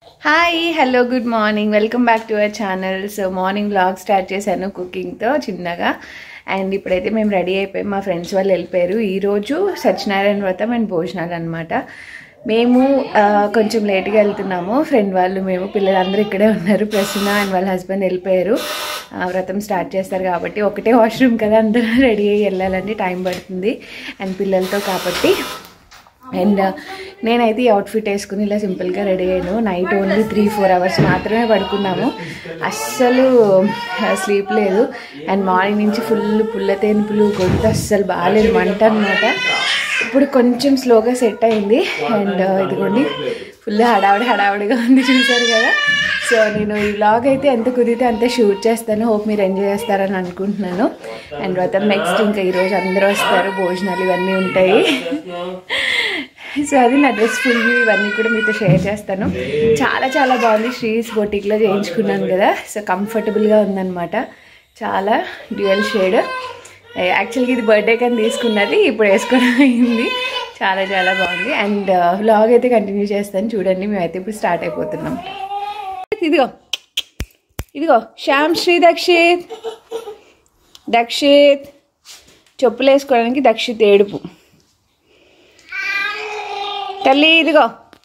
Hi hello good morning welcome back to our channel so morning vlog start చేశాను కుకింగ్తో చిన్నగా and ఇప్పుడైతే మేము రెడీ అయిపోయాం మా ఫ్రెండ్స్ వాళ్ళు వెళ్ళిపోయారు ఈరోజు సత్యనారాయణ వ్రతం అండ్ భోజనాలు అనమాట మేము ఆ, కొంచెం లేట్గా వెళ్తున్నాము ఫ్రెండ్ వాళ్ళు మేము పిల్లలందరూ ఇక్కడే ఉన్నారు ప్రసన్న అండ్ వాళ్ళ హస్బెండ్ వెళ్ళిపోయారు ఆ, వ్రతం స్టార్ట్ చేస్తారు కాబట్టి ఒకటే వాష్రూమ్ కదా అందరూ రెడీ అయ్యి వెళ్ళాలంటే టైం పడుతుంది అండ్ పిల్లలతో కాబట్టి అండ్ నేనైతే ఈ అవుట్ఫిట్ వేసుకుని ఇలా సింపుల్గా రెడీ అయ్యాను night only three four hours మాత్రమే పడుకున్నాము అస్సలు స్లీప్ లేదు అండ్ మార్నింగ్ నుంచి ఫుల్ పుల్ల తేనుపులు గొంతు అస్సలు బాగాలేదు మంట అనమాట ఇప్పుడు కొంచెం స్లోగా సెట్ అయింది అండ్ ఇదిగోండి ఫుల్ హడావిడి హడావిడిగా ఉంది చూసారు కదా సో నేను ఈ వ్లాగ్ అయితే ఎంత కుదిరితే అంత షూట్ చేస్తాను హోప్ మీరు ఎంజాయ్ చేస్తారని అనుకుంటున్నాను అండ్ వ్రతం నెక్స్ట్ ఇంకా ఈరోజు అందరూ వస్తారు భోజనాలు ఇవన్నీ ఉంటాయి సో అది నా డ్రెస్ ఫుల్ వ్యూ ఇవన్నీ కూడా మీతో షేర్ చేస్తాను చాలా చాలా బాగుంది శ్రీస్ బొటిక్లో చేయించుకున్నాను కదా సో కంఫర్టబుల్గా ఉందన్నమాట చాలా డ్యూయల్ షేడ్ యాక్చువల్గా ఇది బర్త్డే కానీ తీసుకున్నది ఇప్పుడు వేసుకోవడం అయింది చాలా చాలా బాగుంది అండ్ వ్లాగ్ అయితే కంటిన్యూ చేస్తాను చూడండి మేమైతే ఇప్పుడు స్టార్ట్ అయిపోతున్నాం ఇదిగో ఇదిగో శ్యామ్ శ్రీ దక్షిత్ దక్షిత్ చెప్పులు వేసుకోవడానికి దక్షిత్ ఏడుపు తల్లి ఇదిగో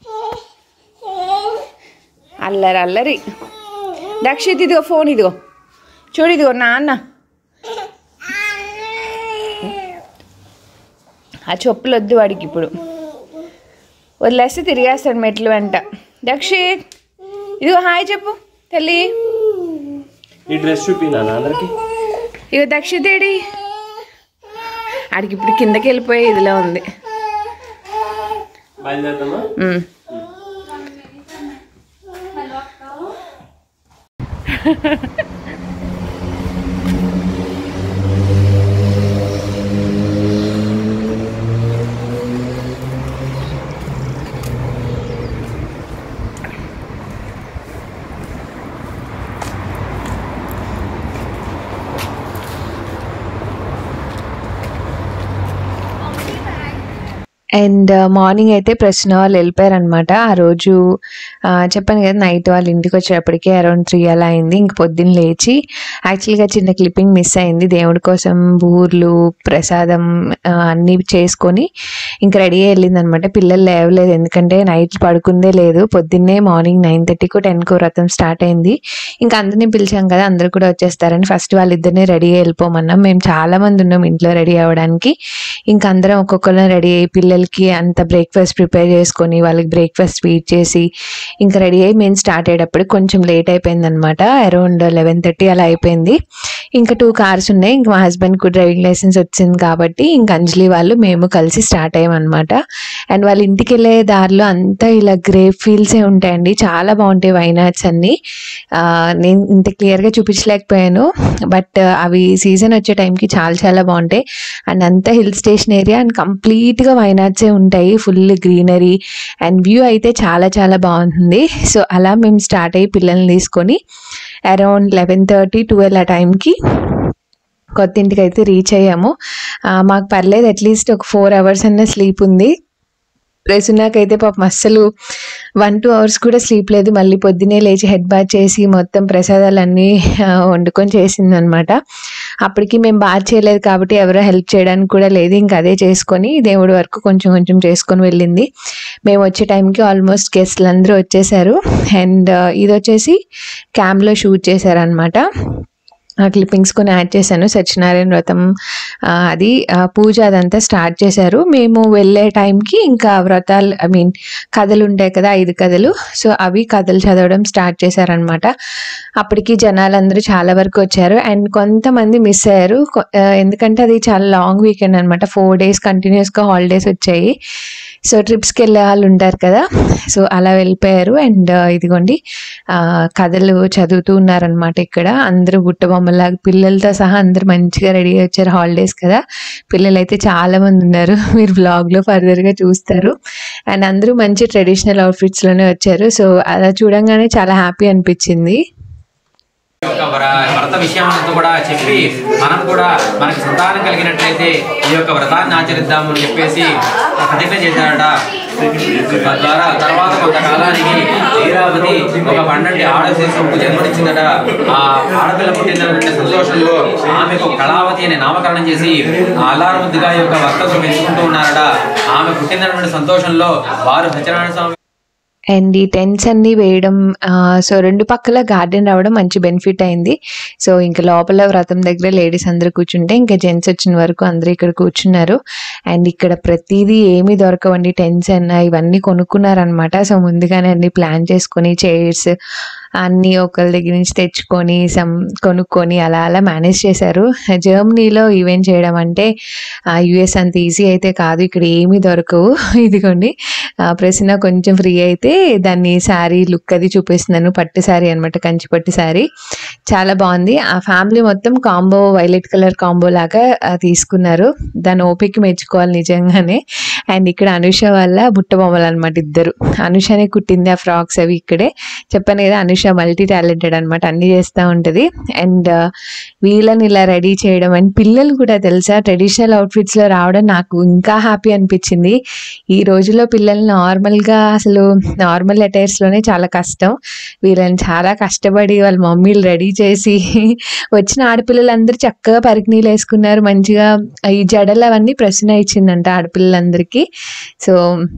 అల్లరి అల్లరి దక్షిత్ ఇదిగో ఫోన్ ఇదిగో చూడు ఇదిగో నాన్న ఆ చెప్పులు వద్దు వాడికి ఇప్పుడు వదిలేస్తే తిరిగేస్తాడు మెట్లు వెంట దక్షిత్ ఇదిగో హాయ్ చెప్పు తల్లి ఈ డ్రెస్ చూపినా అందరికి ఇగో దక్షిత్ ఏడి ఆడికి ఇప్పుడు కిందకి వెళ్ళిపోయే ఇదిలో ఉంది బయలుదేరుతామా ఉమ్. అండ్ మార్నింగ్ అయితే ప్రశ్న వాళ్ళు వెళ్ళిపోయారు అనమాట ఆ రోజు ఆ, చెప్పాను కదా నైట్ వాళ్ళ ఇంటికి వచ్చేటప్పటికి అరౌండ్ త్రీ అలా అయింది ఇంక పొద్దున్న లేచి యాక్చువల్గా చిన్న క్లిప్పింగ్ మిస్ అయింది దేవుడి కోసం బూర్లు ప్రసాదం ఆ, అన్నీ చేసుకొని ఇంక రెడీ అయ్యి వెళ్ళింది అనమాట పిల్లలు లేవలేదు ఎందుకంటే నైట్ పడుకుందే లేదు పొద్దున్నే మార్నింగ్ నైన్ థర్టీకి టెన్కో వ్రతం స్టార్ట్ అయింది ఇంకా అందరినీ పిలిచాం కదా అందరూ కూడా వచ్చేస్తారని ఫస్ట్ వాళ్ళిద్దరిని రెడీ అయ్యి వెళ్ళిపోమన్నాం మేము చాలా మంది ఉన్నాం ఇంట్లో రెడీ అవ్వడానికి ఇంకా అందరం ఒక్కొక్కరు రెడీ అయ్యి పిల్లలకి అంత బ్రేక్ఫాస్ట్ ప్రిపేర్ చేసుకొని వాళ్ళకి బ్రేక్ఫాస్ట్ స్వీట్ చేసి ఇంకా రెడీ అయ్యి మేము స్టార్ట్ అయ్యేటప్పుడు కొంచెం లేట్ అయిపోయింది అనమాట అరౌండ్ లెవెన్ థర్టీ అలా అయిపోయింది ఇంకా టూ కార్స్ ఉన్నాయి ఇంకా మా హస్బెండ్ కు డ్రైవింగ్ లైసెన్స్ వచ్చింది కాబట్టి ఇంకా అంజలి వాళ్ళు మేము కలిసి స్టార్ట్ అయ్యామన్నమాట అండ్ వాళ్ళ ఇంటికి వెళ్ళే దారిలో అంతా ఇలా గ్రేప్ ఫీల్డ్సే ఉంటాయండి చాలా బాగుంటాయి వైనాట్స్ అన్ని ఆ, నేను ఇంత క్లియర్గా చూపించలేకపోయాను బట్ అవి సీజన్ వచ్చే టైంకి చాలా చాలా బాగుంటాయి అండ్ అంతా హిల్ స్టేషన్ ఏరియా అండ్ కంప్లీట్గా వైనాట్సే ఉంటాయి ఫుల్ గ్రీనరీ అండ్ వ్యూ అయితే చాలా చాలా బాగుంటుంది సో అలా మేము స్టార్ట్ అయ్యి పిల్లల్ని తీసుకొని అరౌండ్ లెవెన్ థర్టీ ట్వెల్వ్ ఆ టైంకి కొత్త ఇంటికి అయితే రీచ్ అయ్యాము ఆ, మాకు పర్లేదు అట్లీస్ట్ ఒక ఫోర్ అవర్స్ అన్న స్లీప్ ఉంది ప్రసునాకైతే పాపం అస్సలు వన్ టూ అవర్స్ కూడా స్లీప్ లేదు మళ్ళీ పొద్దునే లేచి హెడ్ బాత్ చేసి మొత్తం ప్రసాదాలన్నీ ఆ, వండుకొని చేసింది అనమాట అప్పటికి మేము బాత్ చేయలేదు కాబట్టి ఎవరో హెల్ప్ చేయడానికి కూడా లేదు ఇంకా అదే చేసుకొని దేవుడి వరకు కొంచెం కొంచెం చేసుకొని వెళ్ళింది మేము వచ్చే టైంకి ఆల్మోస్ట్ గెస్ట్లు అందరూ వచ్చేసారు అండ్ ఇది వచ్చేసి క్యామ్లో షూట్ చేశారనమాట ఆ క్లిప్పింగ్స్ కొన్ని యాడ్ చేశాను సత్యనారాయణ వ్రతం ఆ, అది ఆ, పూజ అదంతా స్టార్ట్ చేశారు మేము వెళ్ళే టైంకి ఇంకా వ్రతాలు ఐ మీన్ కథలు ఉంటాయి కదా ఐదు కథలు సో అవి కథలు చదవడం స్టార్ట్ చేశారనమాట అప్పటికి జనాలందరూ చాలా వరకు వచ్చారు అండ్ కొంతమంది మిస్ అయ్యారు కొ- ఆ, ఎందుకంటే అది చాలా లాంగ్ వీకెండ్ అనమాట ఫోర్ డేస్ కంటిన్యూస్గా హాలిడేస్ వచ్చాయి సో ట్రిప్స్కి వెళ్ళే వాళ్ళు ఉంటారు కదా సో అలా వెళ్ళిపోయారు అండ్ ఇదిగోండి ఆ, కథలు చదువుతూ ఉన్నారనమాట ఇక్కడ అందరూ బుట్టబొమ్మలాగా పిల్లలతో సహా అందరూ మంచిగా రెడీ వచ్చారు హాలిడేస్ కదా పిల్లలు అయితే చాలా మంది ఉన్నారు మీరు బ్లాగ్లో ఫర్దర్గా చూస్తారు అండ్ అందరూ మంచి ట్రెడిషనల్ అవుట్ఫిట్స్లోనే వచ్చారు సో అలా చూడంగానే చాలా హ్యాపీ అనిపించింది ఈ యొక్క వ్ర- వ్రత విషయాలతో కూడా చెప్పి మనం కూడా మనకి సంతానం కలిగినట్లయితే ఈ యొక్క వ్రతాన్ని ఆచరిద్దాము అని చెప్పేసి ప్రతిజ్ఞ చేశాడట తద్వారా తర్వాత కొంతకాలానికి లీలావతి ఒక పండంటి ఆడ శిశువుకు జన్మనిచ్చిందట ఆ ఆడపిల్ల పుట్టిందనే సంతోషంలో ఆమెకు కళావతి అనే నామకరణం చేసి ఆ అల్లారముద్దుగా యొక్క వర్తకు పెంచుకుంటూ ఉన్నారట ఆమె పుట్టిందన్నటువంటి సంతోషంలో వారు సత్యనారాయణ స్వామి అండ్ ఈ టెంట్స్ అన్ని వేయడం ఆ, సో రెండు పక్కల గార్డెన్ రావడం మంచి బెనిఫిట్ అయింది సో ఇంకా లోపల వ్రతం దగ్గర లేడీస్ అందరూ కూర్చుంటే ఇంకా జెంట్స్ వచ్చిన వరకు అందరూ ఇక్కడ కూర్చున్నారు అండ్ ఇక్కడ ప్రతిదీ ఏమీ దొరకవండి టెంట్స్ అన్న ఇవన్నీ కొనుక్కున్నారనమాట సో ముందుగానే అన్ని ప్లాన్ చేసుకొని చైర్స్ అన్నీ ఒకరి దగ్గర నుంచి తెచ్చుకొని సమ్ కొనుక్కొని అలా అలా మేనేజ్ చేశారు జర్మనీలో ఈవెంట్ చేయడం అంటే యుఎస్ అంత ఈజీ అయితే కాదు ఇక్కడ ఏమీ దొరకవు ఇదిగోండి ఆ, ప్రసన్న కొంచెం ఫ్రీ అయితే దాన్ని శారీ లుక్ అది చూపిస్తున్నాను పట్టు శారీ అనమాట కంచి పట్టు శారీ చాలా బాగుంది ఆ ఫ్యామిలీ మొత్తం కాంబో వైలెట్ కలర్ కాంబో లాగా ఆ, తీసుకున్నారు దాని ఓపిక మెచ్చుకోవాలి నిజంగానే అండ్ ఇక్కడ అనుష వల్ల బుట్ట బొమ్మలు అనమాట ఇద్దరు అనుషనే కుట్టింది ఆ ఫ్రాక్స్ అవి ఇక్కడే చెప్పాను కదా అనుష మల్టీ టాలెంటెడ్ అనమాట అన్ని చేస్తూ ఉంటుంది అండ్ వీళ్ళని ఇలా రెడీ చేయడం అండ్ పిల్లలు కూడా తెలుసా ట్రెడిషనల్ అవుట్ఫిట్స్లో రావడం నాకు ఇంకా హ్యాపీ అనిపించింది ఈ రోజుల్లో పిల్లల్ని నార్మల్గా అసలు నార్మల్ లోనే చాలా కష్టం వీళ్ళని చాలా కష్టపడి వాళ్ళ మమ్మీలు రెడీ చేసి వచ్చిన ఆడపిల్లలందరూ చక్కగా పరికినీలు వేసుకున్నారు మంచిగా ఈ జడలు అవన్నీ ప్రశ్న ఇచ్చిందంట ఆడపిల్లలందరికీ సో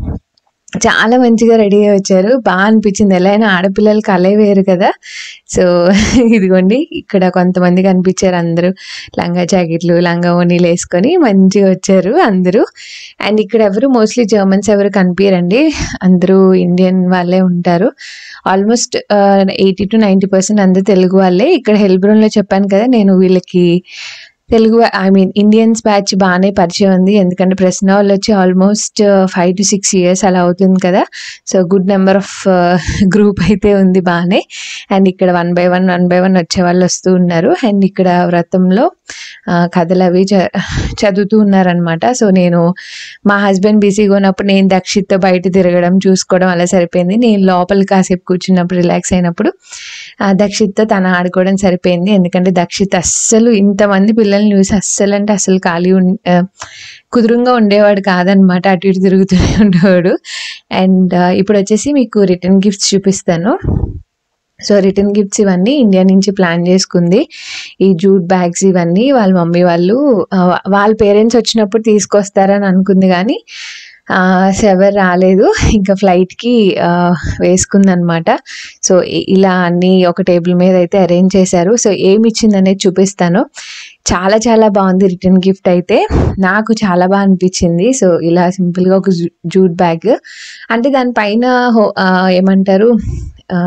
చాలా మంచిగా రెడీ అయ్యి వచ్చారు బాగా అనిపించింది ఎలా అయినా ఆడపిల్లలు కలే వేరు కదా సో ఇదిగోండి ఇక్కడ కొంతమంది కనిపించారు అందరూ లంగా జాకెట్లు లంగా ఓనీలు వేసుకొని మంచిగా వచ్చారు అందరూ అండ్ ఇక్కడ ఎవరు మోస్ట్లీ జర్మన్స్ ఎవరు కనిపించరండి అందరూ ఇండియన్ వాళ్ళే ఉంటారు almost eighty to ninety percent అందరూ తెలుగు వాళ్ళే ఇక్కడ హెల్బ్రోన్లో చెప్పాను కదా నేను వీళ్ళకి Telugu I mean Indians batch బాగానే పరిచయం ఉంది ఎందుకంటే ప్రశ్న వాళ్ళు వచ్చి almost five to six years అలా అవుతుంది కదా so good number of group అయితే ఉంది బాగానే అండ్ ఇక్కడ one by one one by one వచ్చే వాళ్ళు వస్తూ ఉన్నారు అండ్ ఇక్కడ వ్రతంలో ఆ, కథలు అవి చ- చదువుతూ ఉన్నారనమాట సో నేను మా హస్బెండ్ బిజీగా ఉన్నప్పుడు నేను దక్షిత్తో బయట తిరగడం చూసుకోవడం అలా సరిపోయింది నేను లోపల కాసేపు కూర్చున్నప్పుడు రిలాక్స్ అయినప్పుడు ఆ దక్షిత్తో తన ఆడుకోవడం సరిపోయింది ఎందుకంటే దక్షిత్ అస్సలు ఇంతమంది పిల్లల్ని చూసి అస్సలు అంటే అస్సలు ఖాళీ ఉన్ ఆ, కుదురుగా ఉండేవాడు కాదనమాట అటు ఇటు తిరుగుతూనే ఉండేవాడు అండ్ ఇప్పుడు వచ్చేసి మీకు రిటర్న్ గిఫ్ట్స్ చూపిస్తాను సో రిటర్న్ గిఫ్ట్స్ ఇవన్నీ ఇండియా నుంచి ప్లాన్ చేసుకుంది ఈ జూట్ బ్యాగ్స్ ఇవన్నీ వాళ్ళ మమ్మీ వాళ్ళు ఆ, వాళ్ళ పేరెంట్స్ వచ్చినప్పుడు తీసుకొస్తారని అనుకుంది కానీ ఆ, సో ఎవరు రాలేదు ఇంకా ఫ్లైట్కి వేసుకుందనమాట సో ఇ- ఇలా అన్ని ఒక టేబుల్ మీద అయితే అరేంజ్ చేశారు సో ఏమి ఇచ్చింది అనేది చూపిస్తాను చాలా చాలా బాగుంది రిటర్న్ గిఫ్ట్ అయితే నాకు చాలా బాగా అనిపించింది సో ఇలా సింపుల్గా ఒక జూ- జూట్ బ్యాగ్ అంటే దానిపైన హో- ఆ, ఏమంటారు ఆ,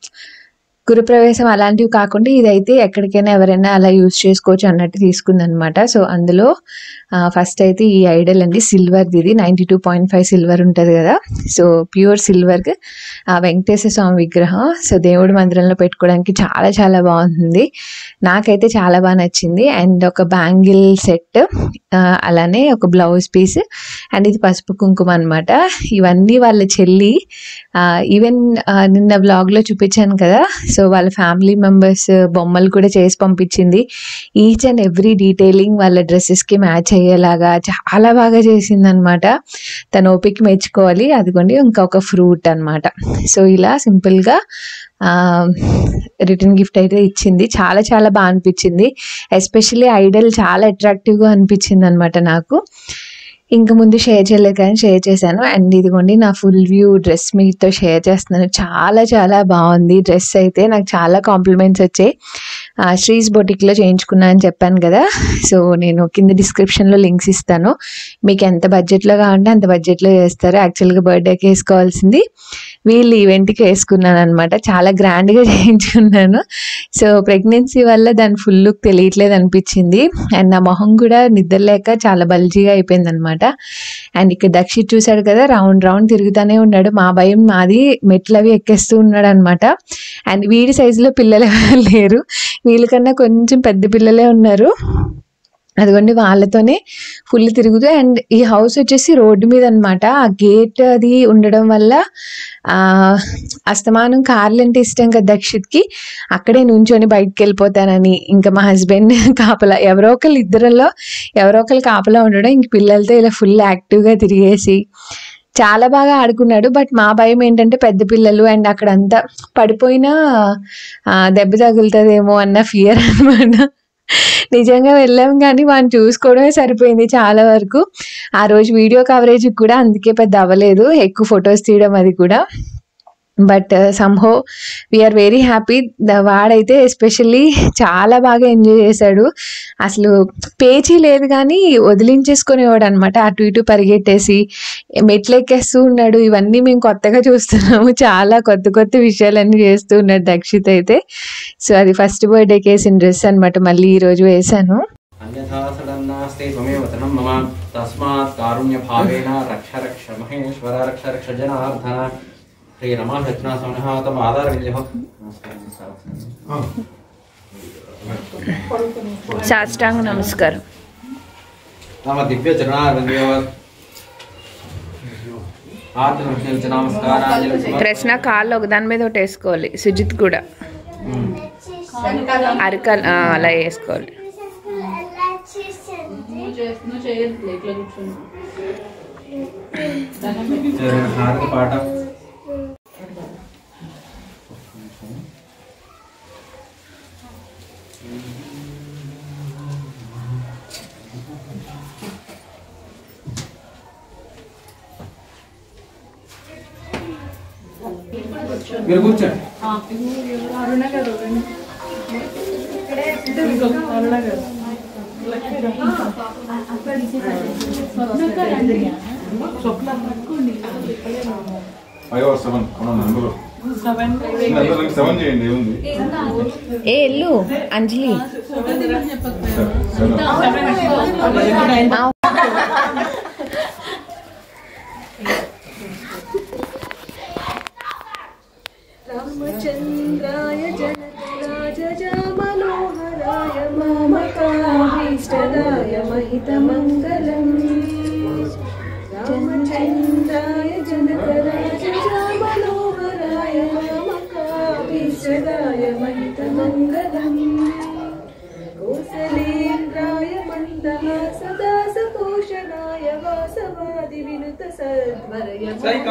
గృహప్రవేశం అలాంటివి కాకుండా ఇదైతే ఎక్కడికైనా ఎవరైనా అలా యూజ్ చేసుకోవచ్చు అన్నట్టు తీసుకుందనమాట సో అందులో ఫస్ట్ అయితే ఈ ఐడల్ అండి సిల్వర్ది ఇది ninety two point five silver ఉంటుంది కదా సో ప్యూర్ సిల్వర్ ఆ వెంకటేశ్వర స్వామి విగ్రహం సో దేవుడి మందిరంలో పెట్టుకోవడానికి చాలా చాలా బాగుంది నాకైతే చాలా బాగా నచ్చింది అండ్ ఒక బ్యాంగిల్ సెట్ అలానే ఒక బ్లౌజ్ పీస్ అండ్ ఇది పసుపు కుంకుమ అనమాట ఇవన్నీ వాళ్ళ చెల్లి ఈవెన్ నిన్న బ్లాగ్లో చూపించాను కదా సో వాళ్ళ ఫ్యామిలీ మెంబర్స్ బొమ్మలు కూడా చేసి పంపించింది ఈచ్ అండ్ ఎవ్రీ డీటెయిలింగ్ వాళ్ళ డ్రెస్సెస్కి మ్యాచ్ అయ్యేలాగా చాలా బాగా చేసింది అనమాట తన ఓపిక మెచ్చుకోవాలి అదిగోండి ఇంకొక ఫ్రూట్ అన్నమాట సో ఇలా సింపుల్గా రిటర్న్ గిఫ్ట్ అయితే ఇచ్చింది చాలా చాలా బాగా అనిపించింది ఎస్పెషల్లీ ఐడల్ చాలా అట్రాక్టివ్గా అనిపించింది అనమాట నాకు ఇంకా ముందు షేర్ చేయలేదు కానీ షేర్ చేశాను అండ్ ఇదిగోండి నా ఫుల్ వ్యూ డ్రెస్ మీతో షేర్ చేస్తున్నాను చాలా చాలా బాగుంది డ్రెస్ అయితే నాకు చాలా కాంప్లిమెంట్స్ వచ్చాయి ఆ, శ్రీస్ బొటిక్లో చేయించుకున్నా అని చెప్పాను కదా సో నేను కింద డిస్క్రిప్షన్లో లింక్స్ ఇస్తాను మీకు ఎంత బడ్జెట్లో కావాలంటే అంత బడ్జెట్లో చేస్తారు యాక్చువల్గా బర్త్డేకి వేసుకోవాల్సింది వీళ్ళు ఈవెంట్కి వేసుకున్నాను అనమాట చాలా గ్రాండ్గా చేయించుకున్నాను సో ప్రెగ్నెన్సీ వల్ల దాని ఫుల్ లుక్ తెలియట్లేదు అనిపించింది అండ్ నా మొహం కూడా నిద్రలేక చాలా బల్జీగా అయిపోయింది అనమాట అండ్ ఇక్కడ దక్షిత్ చూశాడు కదా రౌండ్ రౌండ్ తిరుగుతూనే ఉన్నాడు మా భయం మాది మెట్లు అవి ఎక్కేస్తూ ఉన్నాడు అనమాట అండ్ వీడి సైజులో పిల్లలు ఎవరు లేరు వీళ్ళకన్నా కొంచెం పెద్ద పిల్లలే ఉన్నారు అదిగోండి వాళ్ళతోనే ఫుల్ తిరుగుతూ అండ్ ఈ హౌస్ వచ్చేసి రోడ్డు మీద అనమాట ఆ గేట్ అది ఉండడం వల్ల ఆ అస్తమానం కార్లు అంటే ఇష్టం కదా దక్షిత్కి అక్కడే నుంచొని బయటకు వెళ్ళిపోతానని ఇంకా మా హస్బెండ్ కాపలా ఎవరో ఒకళ్ళు ఇద్దరిలో ఎవరో ఒకళ్ళు కాపలా ఉండడం ఇంక పిల్లలతో ఇలా ఫుల్ యాక్టివ్గా తిరిగేసి చాలా బాగా ఆడుకున్నాడు బట్ మా భయం ఏంటంటే పెద్ద పిల్లలు అండ్ అక్కడంతా పడిపోయినా ఆ, దెబ్బ తగులుతుందేమో అన్న ఫియర్ అన్నమాట నిజంగా వెళ్ళాం కానీ వాడిని చూసుకోవడమే సరిపోయింది చాలా వరకు ఆ రోజు వీడియో కవరేజ్ కూడా అందుకే పెద్ద అవ్వలేదు ఎక్కువ ఫొటోస్ తీయడం అది కూడా but somehow we're very happy వాడైతే ఎస్పెషల్లీ చాలా బాగా ఎంజాయ్ చేశాడు అసలు పేచీ లేదు కానీ వదిలించేసుకునేవాడు అనమాట అటు ఇటు పరిగెట్టేసి మెట్లు ఎక్కేస్తూ ఉన్నాడు ఇవన్నీ మేము కొత్తగా చూస్తున్నాము చాలా కొత్త కొత్త విషయాలన్నీ చేస్తూ ఉన్నాడు దక్షిత్ అయితే సో అది ఫస్ట్ బర్త్డేకి వేసిన డ్రెస్ అనమాట మళ్ళీ ఈ రోజు వేసాను అన్యథా సడన్నాస్తే త్వమేవ వచనం మమ తస్మాత్ కారుణ్య భావేన రక్ష రక్ష మహేశ్వర రక్ష రక్ష జనార్దన శ్రీ రమా రచనా సమనః తమ ఆధార విజయ సాష్టాంగ నమస్కారం నమ దివ్య చరణారవిందయో ఆత్మ నమస్కారాంజలి కృష్ణ కాళ్ళు ఒకదాని మీద ఒకటి వేసుకోవాలి సుజిత్ కూడా అరకాలు ఆ, అలా వేసుకోవాలి హారతి పాట మీరు కూర్చోండి అయ్యో సెవెన్ అవును అందులో అందులో సెవెన్ చేయండి ఏముంది ఏ ఎల్లు అంజలి సెవెన్ రామచంద్రాయ జనకరాజమనోహరాయ మామకాభీష్టదాయ మహితమంగళం రామచంద్రాయ జనకరాజమనోహరాయ మామకాభీష్టదాయ మహితమంగళం కోసలేంద్రాయ మందః సదా సపోషణాయ వాసవాది వినుత సద్వరయ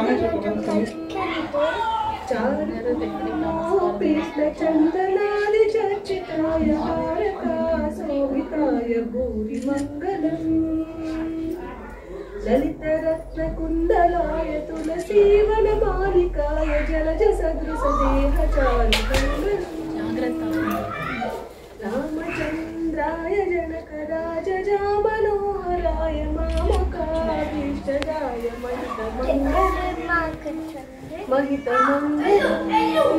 చందనాది చర్చితాయ హారకా శోభితాయ భూరి మంగళం లలితరత్నకుండలాయ తులసీవన మాలికాయ జలజ సదృశ దేహచారి రామచంద్రాయ జనకరాజ మనోహరాయ మామకాభీష్టదాయ మహితమంగళం మహితమంగళం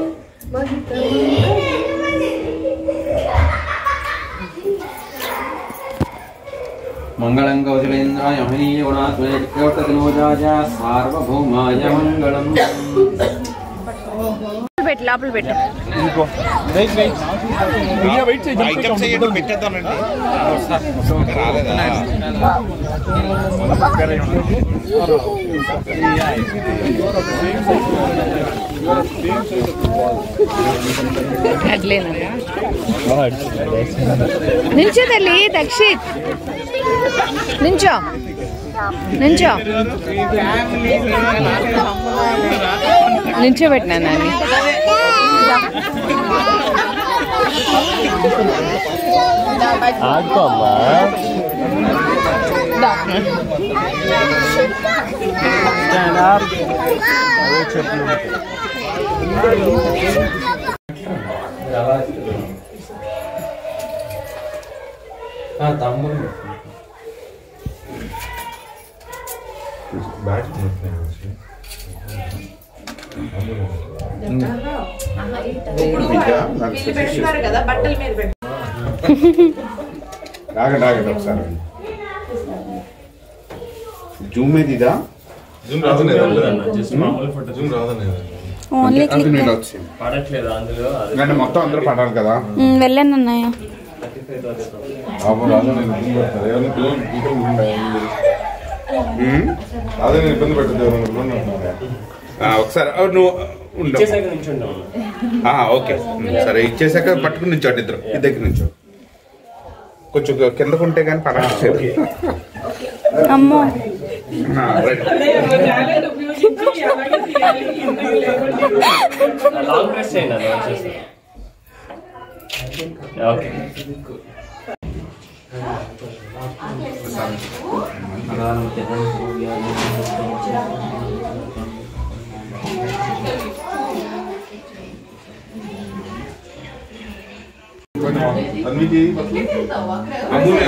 మంగళం కౌశలేంద్రాయ మహనీయ గుణాత్మజోజాయ సార్వభౌమాయ మంగళం పెట్టు లోపల పెట్టు అట్లేనా నించో తల్లి దక్షిత్ నించో నించో నించోబెట్టినా నాన్ని ఆడుకో అమ్మా తమ్ముడు బ్యాట్ ఆగండి ఆగండి ఒకసారి జూమ్ మీద ఇదా జూమ్ రాదనేదా జస్ట్ మామూలు ఫోటో జూమ్ రాదనేదా ఓన్లీ అది నేను వచ్చింది పడట్లేదు అందులో అది ఎందుకంటే మొత్తం అందరూ పడాలి కదా వెళ్ళాను అన్నయ్య బాబు రాదు నేను ఇబ్బంది పెడతాను ఎవరిని పిల్లలు పీకలు ఉంటాయి అదే నేను ఇబ్బంది పెట్టదు ఎవరైనా ఇబ్బంది పెడతాను ఒకసారి ఆ, నువ్వు ఉండు ఇచ్చేసాక నుంచి ఉంటాం ఆ, ఓకే ఉమ్, సరే ఇచ్చేసాక పట్టుకుని నుంచోండి ఇద్దరు ఈ దగ్గర నుంచో కొంచెం కిందకుంటే కానీ పడట్లేదు అమ్మో లాంగ్ ప్రెస్ చేయండి అది వచ్చేసి ఓకే తన్వికి అమూల్య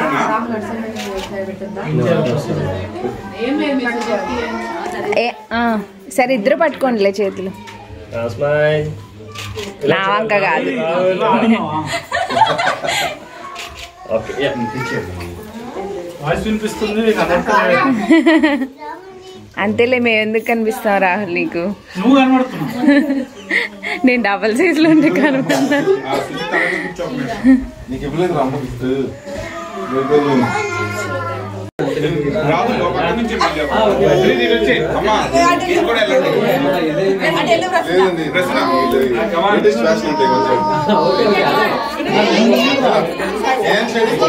ఏ ఆ, సరే ఇద్దరు పట్టుకోండిలే చేతులు స్మైల్ నా వంక కాదు ఓకే యా వాయిస్ వినిపిస్తుంది అంతేలే మేము ఎందుకు కనిపిస్తాం రాహుల్ నీకు నువ్వు కనబడుతున్నావు నేను డబల్ సైజ్ లో ఉంటే కనుకున్నా ఆ సుజిత్ అక్కడ కూర్చోకుండా. నీకు ఇవ్వలేదు రా అమ్మ గిఫ్ట్ రాదు ఒక పక్క నుంచి మళ్ళీ శ్రీ, నీకు వచ్చి. అమ్మా, మీరు కూడా వెళ్ళండి. లేదండి, డ్రెస్ నాకు ఇది లేటెస్ట్ ఫ్యాషన్ ఉంటాయి కొంచెం. ఏం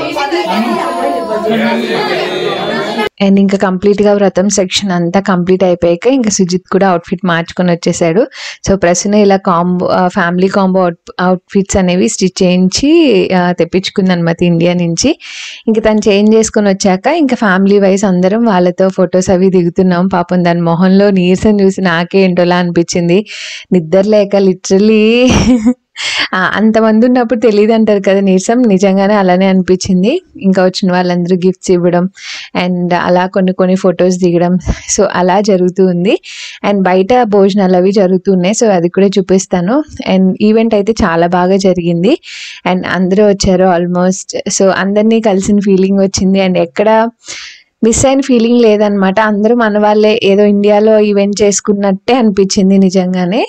చేయండి? అండ్ ఇంకా కంప్లీట్ గా వ్రతం సెక్షన్ అంతా కంప్లీట్ అయిపోయాక ఇంకా సుజిత్ కూడా అవుట్ఫిట్ మార్చుకొని వచ్చేసాడు సో ప్రస్తుతం ఇలా కాంబో ఫ్యామిలీ కాంబో అవుట్ఫిట్స్ అనేవి స్టిచ్ చేయించి ఆ, తెప్పించుకుంది అనమాట ఇండియా నుంచి ఇంకా తను చేంజ్ చేసుకొని వచ్చాక ఇంకా ఫ్యామిలీ వైజ్ అందరం వాళ్ళతో ఫొటోస్ అవి దిగుతున్నాం పాపం దాని మొహంలో నీరసం చూసి నాకే ఏంటోలా అనిపించింది నిద్ర లేక లిటరలీ అంతమంది ఉన్నప్పుడు తెలియదు అంటారు కదా నీరసం నిజంగానే అలానే అనిపించింది ఇంకా వచ్చిన వాళ్ళందరూ గిఫ్ట్స్ ఇవ్వడం అండ్ అలా కొన్ని కొన్ని ఫొటోస్ దిగడం సో అలా జరుగుతూ ఉంది అండ్ బయట భోజనాలు అవి జరుగుతున్నాయి సో అది కూడా చూపిస్తాను అండ్ ఈవెంట్ అయితే చాలా బాగా జరిగింది అండ్ అందరూ వచ్చారు ఆల్మోస్ట్ సో అందరినీ కలిసిన ఫీలింగ్ వచ్చింది అండ్ ఎక్కడ మిస్ అయిన ఫీలింగ్ లేదనమాట అందరూ మన వాళ్ళే ఏదో ఇండియాలో ఈవెంట్ చేసుకున్నట్టే అనిపించింది నిజంగానే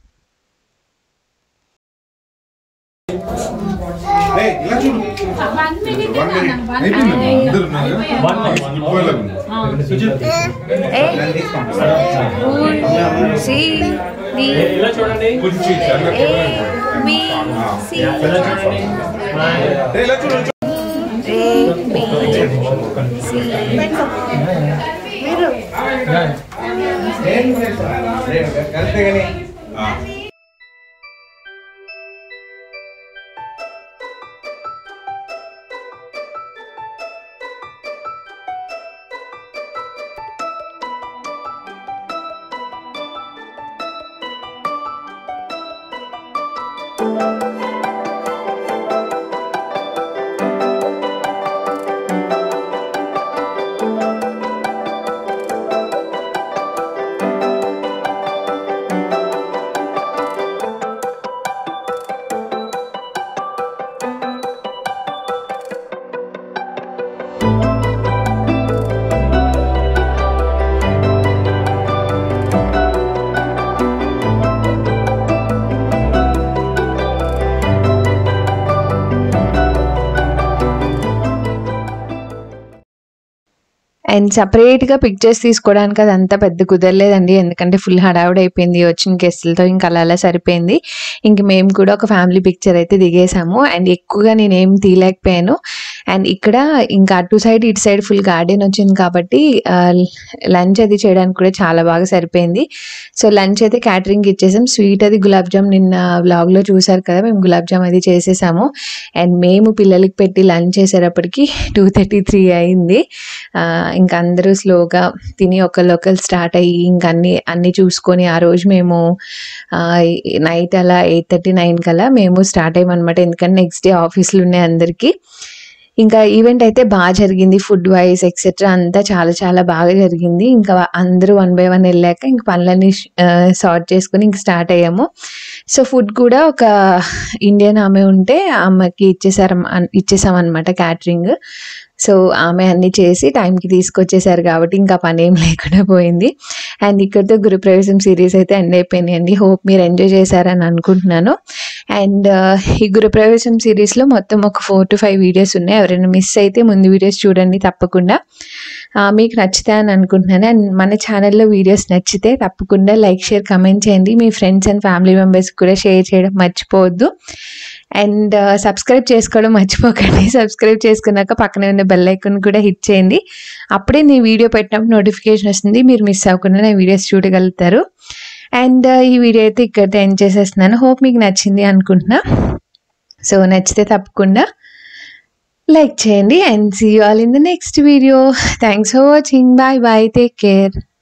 ఏయ్, ఇలా చూడు. One minute. అయిపోయిందమ్మా. అందరూ ఉన్నారు కదా? ఇప్పుడే ఉంది. ఇలా చూడండి కొంచెం ఇట్లా. ఏయ్, ఇలా చూడు ఆ. అండ్ సపరేట్గా పిక్చర్స్ తీసుకోవడానికి అదంతా పెద్ద కుదరలేదండి ఎందుకంటే ఫుల్ హడావుడి అయిపోయింది వచ్చిన గెస్టులతో ఇంకా అలా అలా సరిపోయింది ఇంక మేము కూడా ఒక ఫ్యామిలీ పిక్చర్ అయితే దిగేసాము అండ్ ఎక్కువగా నేనేం తీయలేకపోయాను అండ్ ఇక్కడ ఇంకా అటు సైడ్ ఇటు సైడ్ ఫుల్ గార్డెన్ వచ్చింది కాబట్టి లంచ్ అది చేయడానికి కూడా చాలా బాగా సరిపోయింది సో లంచ్ అయితే క్యాటరింగ్ ఇచ్చేసాం స్వీట్ అది గులాబ్ జామ్ నిన్న వ్లాగ్లో చూసారు కదా మేము గులాబ్ జామ్ అది చేసేసాము అండ్ మేము పిల్లలకి పెట్టి లంచ్ చేసేటప్పటికి టూ థర్టీ త్రీ అయింది ఆ, ఇంకా అందరూ స్లోగా తిని ఒకళ్ళు ఒకళ్ళు స్టార్ట్ అయ్యి ఇంకా అన్ని అన్ని చూసుకొని ఆ రోజు మేము నైట్ అలా ఎయిట్ థర్టీ నైన్ కల్లా మేము స్టార్ట్ అయ్యామన్నమాట ఎందుకంటే నెక్స్ట్ డే ఆఫీసులు ఉన్నాయి అందరికీ ఇంకా ఈవెంట్ అయితే బాగా జరిగింది ఫుడ్ వైజ్ ఎక్సెట్రా అంతా చాలా చాలా బాగా జరిగింది ఇంకా అందరూ వన్ బై వన్ వెళ్ళాక ఇంక పనులన్నీ సార్ట్ చేసుకుని ఇంక స్టార్ట్ అయ్యాము సో ఫుడ్ కూడా ఒక ఇండియన్ ఆమె ఉంటే ఆమెకి ఇచ్చేసారు ఇచ్చేసామన్నమాట క్యాటరింగ్ సో ఆమె అన్ని చేసి టైంకి తీసుకొచ్చేసారు కాబట్టి ఇంకా పని ఏం లేకుండా పోయింది అండ్ ఇక్కడితో గురుప్రవేశం సిరీస్ అయితే ఎండ్ అయిపోయినాయండి హోప్ మీరు ఎంజాయ్ చేశారని అనుకుంటున్నాను అండ్ ఈ గురుప్రవేశం సిరీస్లో మొత్తం ఒక ఫోర్ టు ఫైవ్ వీడియోస్ ఉన్నాయి ఎవరైనా మిస్ అయితే ముందు వీడియోస్ చూడండి తప్పకుండా ఆ, మీకు నచ్చుతాయి అని అనుకుంటున్నాను అండ్ మన ఛానల్లో వీడియోస్ నచ్చితే తప్పకుండా లైక్ షేర్ కమెంట్ చేయండి మీ ఫ్రెండ్స్ అండ్ ఫ్యామిలీ మెంబర్స్ కూడా షేర్ చేయడం మర్చిపోవద్దు అండ్ సబ్స్క్రైబ్ చేసుకోవడం మర్చిపోకండి సబ్స్క్రైబ్ చేసుకున్నాక పక్కనే ఉన్న బెల్ ఐకాన్ కూడా హిట్ చేయండి అప్పుడే నేను వీడియో పెట్టినప్పుడు నోటిఫికేషన్ వస్తుంది మీరు మిస్ అవ్వకుండా నా వీడియోస్ చూడగలుగుతారు అండ్ ఈ వీడియో అయితే ఇక్కడితో ఎండ్ చేసేస్తున్నాను హోప్ మీకు నచ్చింది అనుకుంటున్నా సో నచ్చితే తప్పకుండా లైక్ చేయండి and see you all in the next video thanks for watching bye bye take care